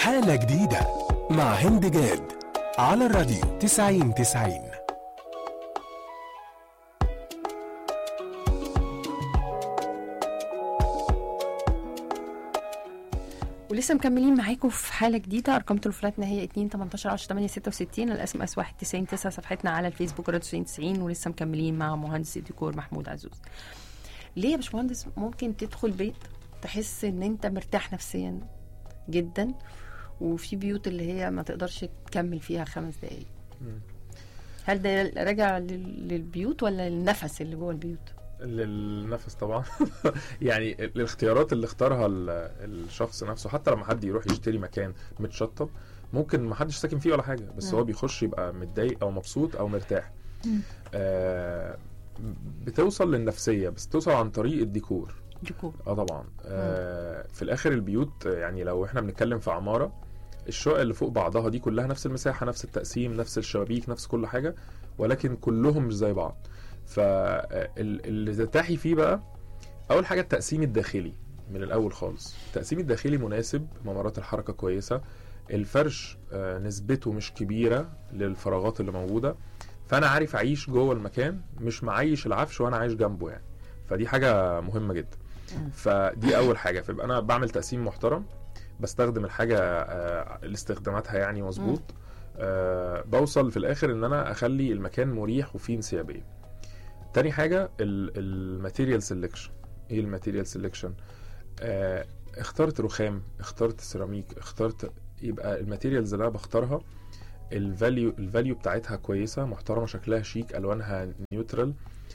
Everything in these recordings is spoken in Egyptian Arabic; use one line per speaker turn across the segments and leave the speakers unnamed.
حالة جديدة مع هند جاد على الراديو 90 90
ولسه مكملين معاكم في حاله جديده ارقام تليفوناتنا هي 2 18 10 8 66 الاس ام اس 1 90 9 صفحتنا على الفيسبوك راديو 90 90 ولسه مكملين مع مهندس الديكور محمود عزوز ليه يا باشمهندس ممكن تدخل بيت تحس ان انت مرتاح نفسيا جدا وفي بيوت اللي هي ما تقدرش تكمل فيها خمس دقايق
مم.
هل ده راجع لل- للبيوت ولا للنفس اللي جوه البيوت
للنفس طبعا يعني الاختيارات اللي اختارها ال- الشخص نفسه حتى لما حد يروح يشتري مكان متشطب ممكن ما حدش ساكن فيه ولا حاجه بس
مم.
هو بيخش يبقى متضايق او مبسوط او مرتاح
مم.
آه بتوصل للنفسيه بس توصل عن طريق الديكور
ديكور
اه طبعا آه في الاخر البيوت آه، يعني لو احنا بنتكلم في عماره الشقق اللي فوق بعضها دي كلها نفس المساحه نفس التقسيم نفس الشبابيك نفس كل حاجه ولكن كلهم مش زي بعض فاللي ترتاحي فيه بقى اول حاجه التقسيم الداخلي من الاول خالص التقسيم الداخلي مناسب ممرات الحركه كويسه الفرش آه، نسبته مش كبيره للفراغات اللي موجوده فانا عارف اعيش جوه المكان مش معيش العفش وانا عايش جنبه يعني فدي حاجه مهمه جدا
مم.
فدي اول حاجه فيبقى انا بعمل تقسيم محترم بستخدم الحاجه آه، لاستخداماتها يعني مظبوط آه، بوصل في الاخر ان انا اخلي المكان مريح وفيه انسيابيه تاني حاجه الماتيريال سيلكشن ايه الماتيريال سيلكشن اخترت رخام اخترت سيراميك اخترت يبقى الماتيريالز اللي انا بختارها الفاليو الفاليو بتاعتها كويسه محترمه شكلها شيك الوانها نيوترال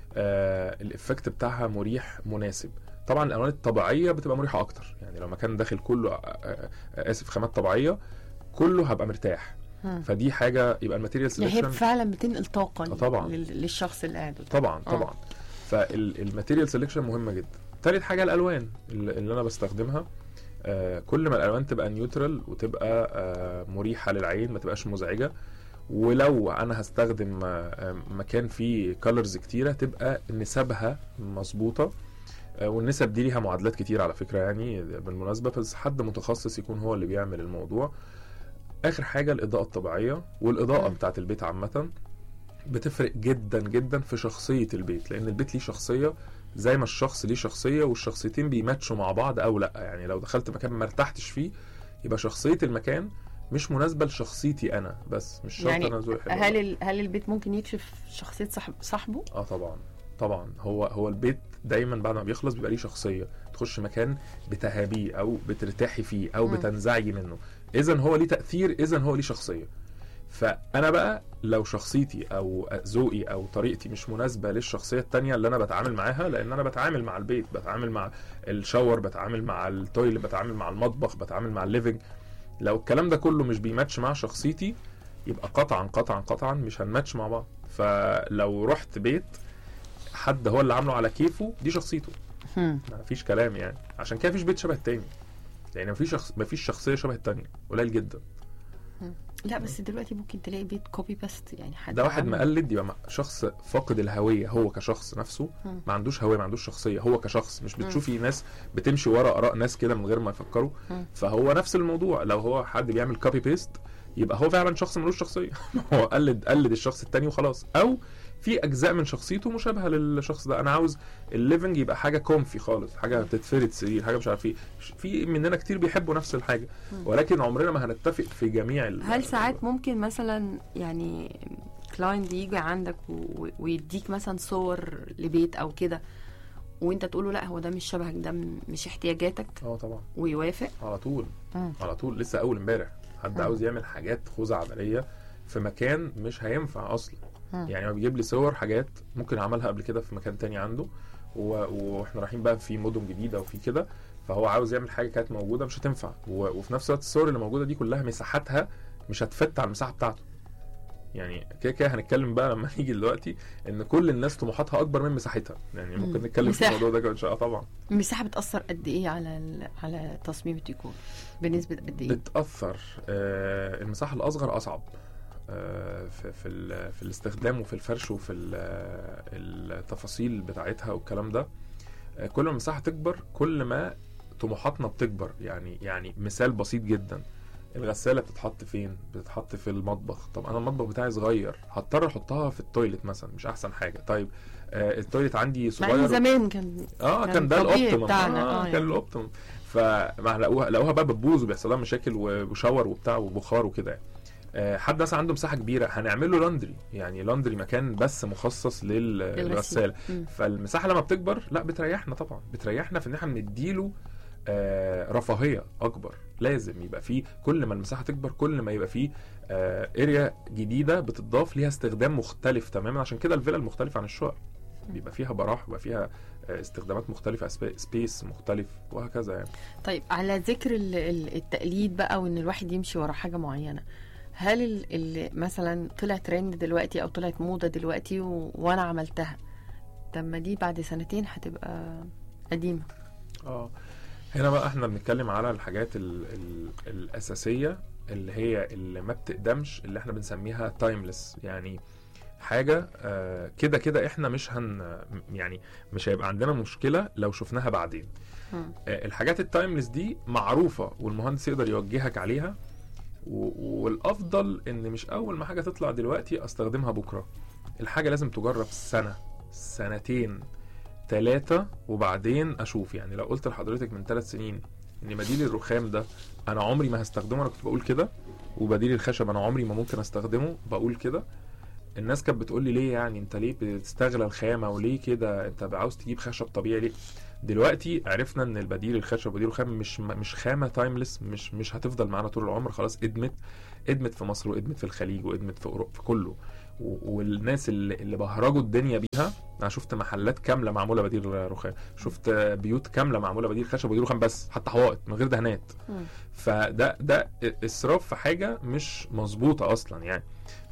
آه الافكت بتاعها مريح مناسب طبعا الالوان الطبيعيه بتبقى مريحه اكتر يعني لو مكان داخل كله آه، آه، آه، اسف خامات طبيعيه كله هبقى مرتاح
مم.
فدي حاجه يبقى الماتيريال
يعني هي
سيلكشن
فعلا بتنقل طاقه
آه طبعاً.
لل- للشخص اللي قاعد قدامك.
طبعا
آه.
طبعا فالماتيريال سيلكشن مهمه جدا تالت حاجه الالوان اللي اللي انا بستخدمها آه كل ما الالوان تبقى نيوترال وتبقى آه مريحه للعين ما تبقاش مزعجه ولو انا هستخدم آه، آه، مكان فيه كالرز كتيره تبقى نسبها مظبوطه آه، والنسب دي ليها معادلات كتير على فكره يعني بالمناسبه بس حد متخصص يكون هو اللي بيعمل الموضوع اخر حاجه الاضاءه الطبيعيه والاضاءه
مم.
بتاعت البيت عامه بتفرق جدا جدا في شخصيه البيت لان البيت ليه شخصيه زي ما الشخص ليه شخصيه والشخصيتين بيماتشوا مع بعض او لا يعني لو دخلت مكان ما ارتحتش فيه يبقى شخصيه المكان مش مناسبه لشخصيتي انا بس مش شرط
يعني
انا ذوقي حلو
هل
ولا
ال- هل البيت ممكن يكشف شخصيه صاحب صاحبه
اه طبعا طبعا هو هو البيت دايما بعد ما بيخلص بيبقى ليه شخصيه تخش مكان بتهابيه او بترتاحي فيه او
مم.
بتنزعجي منه اذا هو ليه تاثير اذا هو ليه شخصيه فانا بقى لو شخصيتي او ذوقي او طريقتي مش مناسبه للشخصيه التانية اللي انا بتعامل معاها لان انا بتعامل مع البيت بتعامل مع الشاور بتعامل مع التويلت بتعامل مع المطبخ بتعامل مع الليفنج لو الكلام ده كله مش بيماتش مع شخصيتي يبقى قطعا قطعا قطعا مش هنماتش مع بعض فلو رحت بيت حد هو اللي عامله على كيفه دي شخصيته
هم.
ما فيش كلام يعني عشان كده مفيش بيت شبه التاني لان يعني مفيش شخص مفيش شخصيه شبه التانية قليل جدا
لا بس دلوقتي ممكن تلاقي بيت كوبي باست يعني حد
ده واحد
عمل-
مقلد يبقى م- شخص فاقد الهويه هو كشخص نفسه
مم.
ما عندوش هويه ما عندوش شخصيه هو كشخص مش
مم.
بتشوفي ناس بتمشي ورا اراء ناس كده من غير ما يفكروا
مم.
فهو نفس الموضوع لو هو حد بيعمل كوبي بيست يبقى هو فعلا شخص ملوش شخصيه هو قلد قلد الشخص التاني وخلاص او في اجزاء من شخصيته مشابهه للشخص ده انا عاوز الليفنج يبقى حاجه كومفي خالص حاجه بتتفرد سرير حاجه مش عارف ايه في مننا كتير بيحبوا نفس الحاجه
مم.
ولكن عمرنا ما هنتفق في جميع ال-
هل ساعات ممكن مثلا يعني كلاينت يجي عندك و- ويديك مثلا صور لبيت او كده وانت تقول له لا هو ده مش شبهك ده م- مش احتياجاتك
اه طبعا
ويوافق
على طول
مم.
على طول لسه اول امبارح حد
مم.
عاوز يعمل حاجات خزعبليه في مكان مش هينفع اصلا
مم.
يعني هو بيجيب لي صور حاجات ممكن عملها قبل كده في مكان تاني عنده و... واحنا رايحين بقى في مدن جديده وفي كده فهو عاوز يعمل حاجه كانت موجوده مش هتنفع و... وفي نفس الوقت الصور اللي موجوده دي كلها مساحتها مش هتفت على المساحه بتاعته يعني كده كده هنتكلم بقى لما نيجي دلوقتي ان كل الناس طموحاتها اكبر من مساحتها يعني ممكن
مم.
نتكلم في
مساحة.
الموضوع ده كمان ان شاء الله طبعا
المساحه بتاثر قد ايه على ال- على تصميم الديكور بنسبه قد ايه
بتأثر آه، المساحة الأصغر أصعب آه، في في, ال- في الاستخدام وفي الفرش وفي ال- التفاصيل بتاعتها والكلام ده آه، كل ما المساحة تكبر كل ما طموحاتنا بتكبر يعني يعني مثال بسيط جدا الغساله بتتحط فين بتتحط في المطبخ طب انا المطبخ بتاعي صغير هضطر احطها في التويلت مثلا مش احسن حاجه طيب آه التويلت عندي
مع
صغير
ان زمان كان
اه
كان
كان ده
طبيعي
الاوبتيمم
بتاعنا،
آه
آه،
كان
يعني.
الاوبتيمم فما لقوها لقوها بقى بتبوظ وبيحصل لها مشاكل وشاور وبتاع وبخار وكده يعني. آه، حد مثلا عنده مساحه كبيره هنعمل له لاندري يعني لاندري مكان بس مخصص لل- للغساله
مم.
فالمساحه لما بتكبر لا بتريحنا طبعا بتريحنا في ان احنا بنديله آه، رفاهيه اكبر لازم يبقى فيه كل ما المساحه تكبر كل ما يبقى فيه اريا جديده بتضاف ليها استخدام مختلف تماما عشان كده الفيلا المختلفه عن الشقق بيبقى فيها براح بيبقى فيها آه، استخدامات مختلفه سبي- سبيس مختلف وهكذا يعني
طيب على ذكر ال- ال- التقليد بقى وان الواحد يمشي ورا حاجه معينه هل ال- اللي مثلا طلع ترند دلوقتي او طلعت موضه دلوقتي و... وانا عملتها طب ما دي بعد سنتين هتبقى قديمه
اه هنا بقى احنا بنتكلم على الحاجات ال ال الاساسيه اللي هي اللي ما بتقدمش اللي احنا بنسميها تايمليس يعني حاجه آه، كده كده احنا مش هن يعني مش هيبقى عندنا مشكله لو شفناها بعدين
مم.
آه، الحاجات التايمليس دي معروفه والمهندس يقدر يوجهك عليها و- والافضل ان مش اول ما حاجه تطلع دلوقتي استخدمها بكره الحاجه لازم تجرب سنه سنتين ثلاثة وبعدين اشوف يعني لو قلت لحضرتك من ثلاث سنين ان بديل الرخام ده انا عمري ما هستخدمه انا كنت بقول كده وبديل الخشب انا عمري ما ممكن استخدمه بقول كده الناس كانت بتقول لي ليه يعني انت ليه بتستغلى الخامه وليه كده انت عاوز تجيب خشب طبيعي ليه دلوقتي عرفنا ان البديل الخشب وبديل الخام مش مش خامه تايمليس مش مش هتفضل معانا طول العمر خلاص ادمت ادمت في مصر وادمت في الخليج وادمت في اوروبا في كله و- والناس اللي, اللي بهرجوا الدنيا بيها انا شفت محلات كامله معموله بديل رخام شفت بيوت كامله معموله بديل خشب وبديل رخام بس حتى حوائط من غير دهانات
مم.
فده ده اسراف في حاجه مش مظبوطه اصلا يعني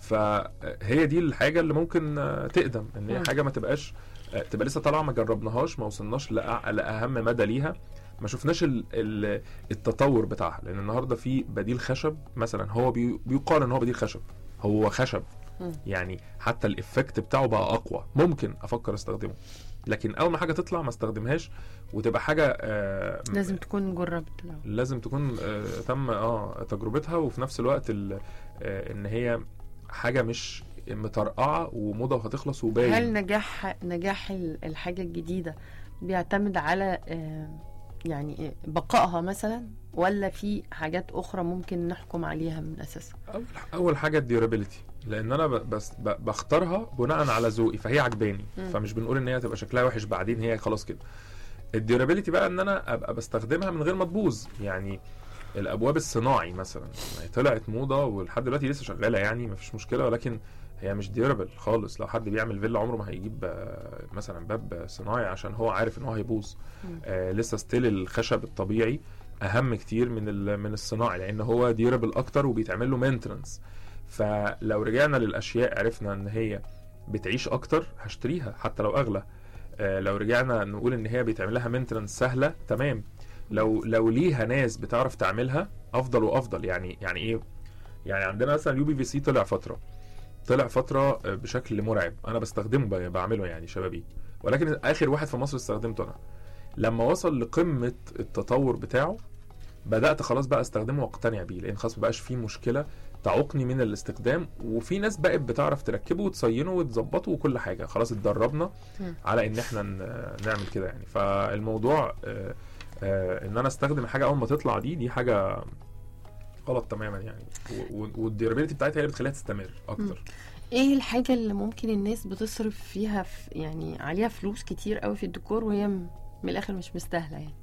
فهي دي الحاجه اللي ممكن آه، تقدم ان هي
مم.
حاجه ما تبقاش آه، تبقى لسه طالعه ما جربناهاش ما وصلناش لأع- لاهم مدى ليها ما شفناش ال- ال- التطور بتاعها لان النهارده في بديل خشب مثلا هو بي- بيقال ان هو بديل خشب هو خشب
مم.
يعني حتى الافكت بتاعه بقى اقوى ممكن افكر استخدمه لكن اول ما حاجه تطلع ما استخدمهاش وتبقى حاجه آه،
لازم تكون جربت الأول.
لازم تكون آه، تم اه تجربتها وفي نفس الوقت ال- آه، ان هي حاجه مش مطرقعه وموضه وهتخلص
هل
وباين
نجاح نجاح ال- الحاجه الجديده بيعتمد على آه، يعني إيه، بقائها مثلا ولا في حاجات اخرى ممكن نحكم عليها من اساسها
اول اول حاجه الديورابيلتي لان انا ب- بس ب- بختارها بناء على ذوقي فهي عجباني
مم.
فمش بنقول ان هي تبقى شكلها وحش بعدين هي خلاص كده الديورابيلتي بقى ان انا ابقى بستخدمها من غير ما تبوظ يعني الابواب الصناعي مثلا ما هي طلعت موضه ولحد دلوقتي لسه شغاله يعني مفيش مشكله ولكن هي مش ديورابل خالص لو حد بيعمل فيلا عمره ما هيجيب آه، مثلا باب صناعي عشان هو عارف ان هو هيبوظ
مم.
آه لسه ستيل الخشب الطبيعي اهم كتير من ال- من الصناعي لان هو ديورابل اكتر وبيتعمل له مينتننس فلو رجعنا للاشياء عرفنا ان هي بتعيش اكتر هشتريها حتى لو اغلى آه لو رجعنا نقول ان هي بيتعمل لها مينتننس سهله تمام لو لو ليها ناس بتعرف تعملها افضل وافضل يعني يعني ايه يعني عندنا مثلا اليو بي في سي طلع فتره طلع فتره آه، بشكل مرعب انا بستخدمه ب- بعمله يعني شبابي ولكن اخر واحد في مصر استخدمته انا لما وصل لقمه التطور بتاعه بدات خلاص بقى استخدمه واقتنع بيه لان خلاص مبقاش فيه مشكله تعوقني من الاستخدام وفي ناس بقت بتعرف تركبه وتصينه وتظبطه وكل حاجه خلاص اتدربنا
مم.
على ان احنا ن- نعمل كده يعني فالموضوع آه، آه، ان انا استخدم الحاجه اول ما تطلع دي دي حاجه غلط تماما يعني و- و- والديورابيلتي بتاعتها هي اللي بتخليها تستمر اكتر
ايه الحاجه اللي ممكن الناس بتصرف فيها في يعني عليها فلوس كتير قوي في الديكور وهي م- من الاخر مش مستاهله يعني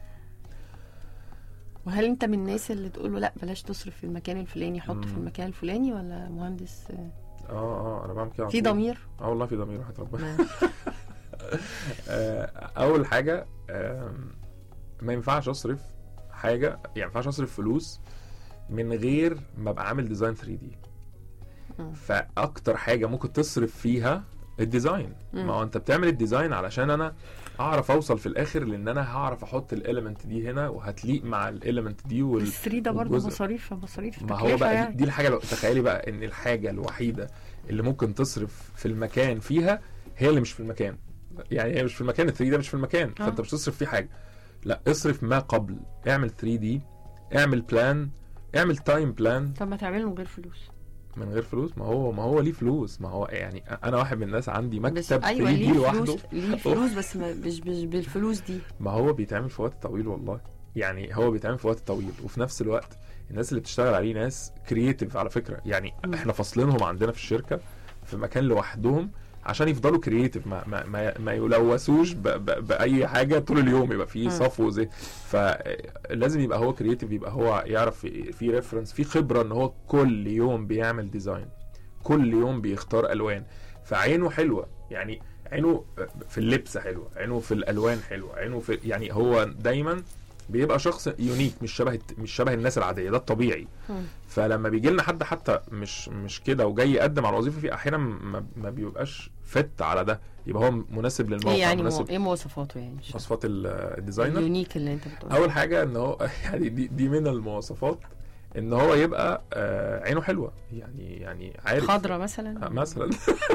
وهل انت من الناس اللي تقول له لا بلاش تصرف في المكان الفلاني حط في
مم.
المكان الفلاني ولا مهندس آه،
اه اه انا بعمل كده على
في
طول.
ضمير
اه والله في ضمير واحد ربنا
ما-
آه، اول حاجه آم، ما ينفعش اصرف حاجه يعني ما ينفعش اصرف فلوس من غير ما ابقى عامل ديزاين 3 دي
مم.
فاكتر حاجه ممكن تصرف فيها الديزاين
مم.
ما هو انت بتعمل الديزاين علشان انا اعرف اوصل في الاخر لان انا هعرف احط الاليمنت دي هنا وهتليق مع الاليمنت دي وال...
بس 3 ده برضه
والجزء-
مصاريف مصاريف
ما هو
تكلفة
بقى دي,
يعني.
دي الحاجه لو تخيلي بقى ان الحاجه الوحيده اللي ممكن تصرف في المكان فيها هي اللي مش في المكان يعني هي مش في المكان ال 3 ده مش في المكان
آه.
فانت مش تصرف فيه حاجه لا اصرف ما قبل اعمل 3 دي اعمل بلان اعمل تايم بلان
طب ما تعمله من غير فلوس
من غير فلوس ما هو ما هو ليه فلوس ما هو يعني انا واحد من الناس عندي
بس
مكتب
ايوه
3 دي
ليه
لوحده
فلوس ليه فلوس بس ما مش مش بالفلوس دي
ما هو بيتعمل في وقت طويل والله يعني هو بيتعمل في وقت طويل وفي نفس الوقت الناس اللي بتشتغل عليه ناس كرييتيف على فكره يعني
مم.
احنا فاصلينهم عندنا في الشركه في مكان لوحدهم عشان يفضلوا كرييتيف ما ما ما, ما يلوثوش ب ب باي حاجه طول اليوم يبقى في
مم.
صفو زي فلازم يبقى هو كرييتيف يبقى هو يعرف في- في ريفرنس في خبره ان هو كل يوم بيعمل ديزاين كل يوم بيختار الوان فعينه حلوه يعني عينه في اللبس حلوه عينه في الالوان حلوه عينه في يعني هو دايما بيبقى شخص يونيك مش شبه الت- مش شبه الناس العاديه ده الطبيعي
مم.
فلما بيجي لنا حد حتى مش مش كده وجاي يقدم على وظيفه في احيانا ما, ما بيبقاش فت على ده يبقى هو مناسب للموقع
ايه يعني مو...
مناسب
ايه مواصفاته يعني مش
مواصفات ال- الديزاينر
اليونيك اللي انت بتقوله
اول حاجه ان هو يعني دي, دي من المواصفات ان هو يبقى آه، عينه حلوه يعني يعني عارف
خضرة مثلا
آه، مثلا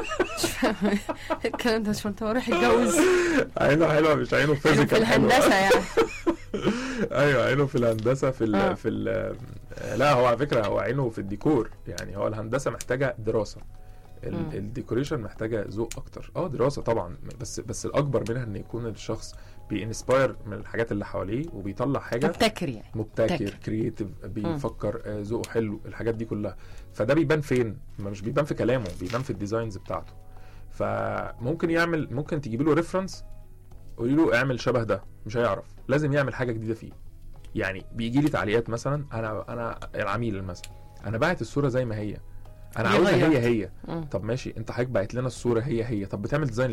الكلام ده مش انت هو رايح يتجوز
عينه حلوه مش عينه
في
فيزيكال
الهندسة يعني
ايوه عينه في الهندسه في ال
آه.
في ال لا هو على فكره هو عينه في الديكور يعني هو الهندسه محتاجه دراسه ال-
مم.
الديكوريشن محتاجه ذوق اكتر اه دراسه طبعا بس بس الاكبر منها ان يكون الشخص بينسباير من الحاجات اللي حواليه وبيطلع حاجه
مبتكر يعني
مبتكر
مبتكر.
كرييتيف بيفكر آه، ذوقه حلو الحاجات دي كلها فده بيبان فين ما مش بيبان في كلامه بيبان في الديزاينز بتاعته فممكن يعمل ممكن تجيب له ريفرنس قولي له اعمل شبه ده مش هيعرف لازم يعمل حاجه جديده فيه يعني بيجي لي تعليقات مثلا انا انا العميل مثلا انا باعت الصوره زي ما هي انا
ليه
عاوزها
غيرت؟
هي هي
مم.
طب ماشي انت حضرتك باعت لنا الصوره هي هي طب بتعمل ديزاين